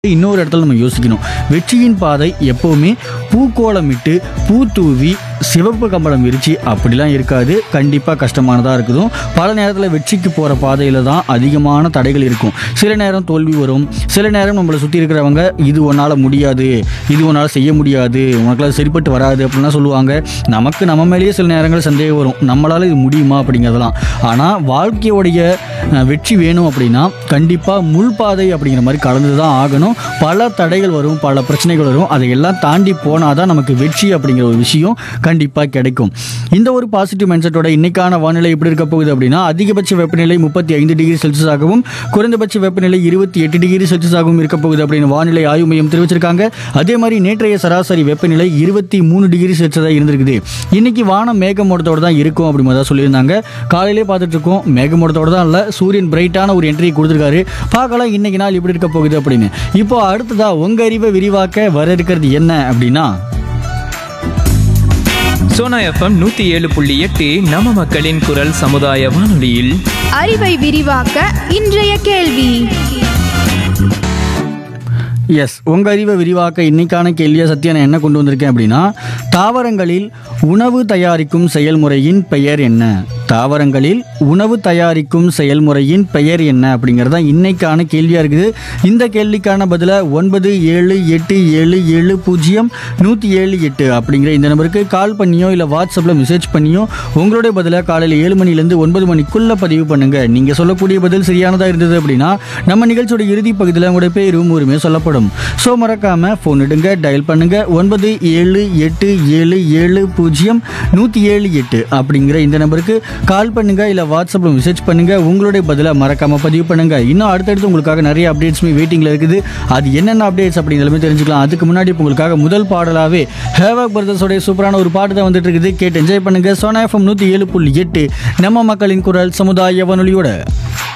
இன்னொரு இடத்துல நம்ம யோசிக்கணும் வெற்றியின் பாதை எப்போவுமே பூக்கோளமிட்டு பூ தூவி சிவப்பு கம்பளம் விரிச்சு அப்படிலாம் இருக்காது கண்டிப்பாக கஷ்டமானதாக இருக்குதும் பல நேரத்தில் வெற்றிக்கு போகிற பாதையில் தான் அதிகமான தடைகள் இருக்கும் சில நேரம் தோல்வி வரும் சில நேரம் நம்மளை சுற்றி இருக்கிறவங்க இது உன்னால் முடியாது இது உன்னால் செய்ய முடியாது உனக்குலாம் சரிப்பட்டு வராது அப்படின்லாம் சொல்லுவாங்க நமக்கு நம்ம மேலேயே சில நேரங்கள் சந்தேகம் வரும் நம்மளால் இது முடியுமா அப்படிங்கிறதெல்லாம் ஆனால் வாழ்க்கையோடைய அஹ், வெற்றி வேணும் அப்படின்னா கண்டிப்பாக முள்பாதை அப்படிங்கிற மாதிரி கலந்து தான் ஆகணும் பல தடைகள் வரும் பல பிரச்சனைகள் வரும் அதையெல்லாம் தாண்டி போனால் தான் நமக்கு வெற்றி அப்படிங்கிற ஒரு விஷயம் கண்டிப்பாக கிடைக்கும் இந்த ஒரு பாசிட்டிவ் மைண்ட்செட்டோட இன்னைக்கான வானிலை எப்படி இருக்க போகுது அப்படின்னா அதிகபட்ச வெப்பநிலை முப்பத்தி ஐந்து டிகிரி செல்சியஸ் ஆகவும் குறைந்தபட்ச வெப்பநிலை இருபத்தி எட்டு டிகிரி செல்சியஸ் ஆகவும் இருக்க போகுது அப்படின்னு வானிலை ஆய்வு மையம் தெரிவிச்சிருக்காங்க அதே மாதிரி நேற்றைய சராசரி வெப்பநிலை இருபத்தி மூணு டிகிரி செல்சியஸாக இருந்திருக்குது இன்னைக்கு வானம் மேகமூட்டத்தோட தான் இருக்கும் அப்படின்னு தான் சொல்லியிருந்தாங்க காலையிலே பார்த்துட்டு இருக்கோம் மேகமூட்டத்தோட தான் இல்லை சூரியன் பிரைட்டான ஒரு என்ட்ரி கொடுத்துருக்காரு பார்க்கலாம் இன்னைக்கு நாள் எப்படி இருக்க போகுது அப்படின்னு இப்போ அடுத்ததா உங்க அறிவை விரிவாக்க வர இருக்கிறது என்ன அப்படின்னா சோனா எஃப்எம் நூத்தி ஏழு புள்ளி எட்டு நம்ம மக்களின் குரல் சமுதாய வானொலியில் அறிவை விரிவாக்க இன்றைய கேள்வி எஸ் உங்க அறிவை விரிவாக்க இன்னைக்கான கேள்வியை சத்யா நான் என்ன கொண்டு வந்திருக்கேன் அப்படின்னா தாவரங்களில் உணவு தயாரிக்கும் செயல்முறையின் பெயர் என்ன தாவரங்களில் உணவு தயாரிக்கும் செயல்முறையின் பெயர் என்ன அப்படிங்கிறது தான் இன்னைக்கான கேள்வியாக இருக்குது இந்த கேள்விக்கான பதிலை ஒன்பது ஏழு எட்டு ஏழு ஏழு பூஜ்ஜியம் நூற்றி ஏழு எட்டு அப்படிங்கிற இந்த நம்பருக்கு கால் பண்ணியோ இல்லை வாட்ஸ்அப்பில் மெசேஜ் பண்ணியோ உங்களுடைய பதிலை காலையில் ஏழு மணிலேருந்து ஒன்பது மணிக்குள்ளே பதிவு பண்ணுங்கள் நீங்கள் சொல்லக்கூடிய பதில் சரியானதாக இருந்தது அப்படின்னா நம்ம நிகழ்ச்சியோட இறுதி பகுதியில் உங்களுடைய பேரும் ஊருமே சொல்லப்படும் ஸோ மறக்காமல் ஃபோன் எடுங்க டயல் பண்ணுங்க ஒன்பது ஏழு எட்டு ஏழு ஏழு பூஜ்ஜியம் நூற்றி ஏழு எட்டு அப்படிங்கிற இந்த நம்பருக்கு கால் பண்ணுங்க இல்லை வாட்ஸ்அப்பில் மெசேஜ் பண்ணுங்க உங்களுடைய பதிலை மறக்காம பதிவு பண்ணுங்க இன்னும் அடுத்தடுத்து உங்களுக்காக நிறைய அப்டேட்ஸுமே வெயிட்டிங்கில் இருக்குது அது என்னென்ன அப்டேட்ஸ் அப்படிங்கிறதுமே தெரிஞ்சுக்கலாம் அதுக்கு முன்னாடி இப்போ உங்களுக்காக முதல் பாடலாவே ஹேவாக் பிரதர்ஸோடைய சூப்பரான ஒரு பாட்டு தான் வந்துட்டு இருக்குது கேட்டு என்ஜாய் பண்ணுங்க சோனா எஃப்எம் நூற்றி ஏழு புள்ளி எட்டு நம்ம மக்களின் குரல் சமுதாய வானொலியோட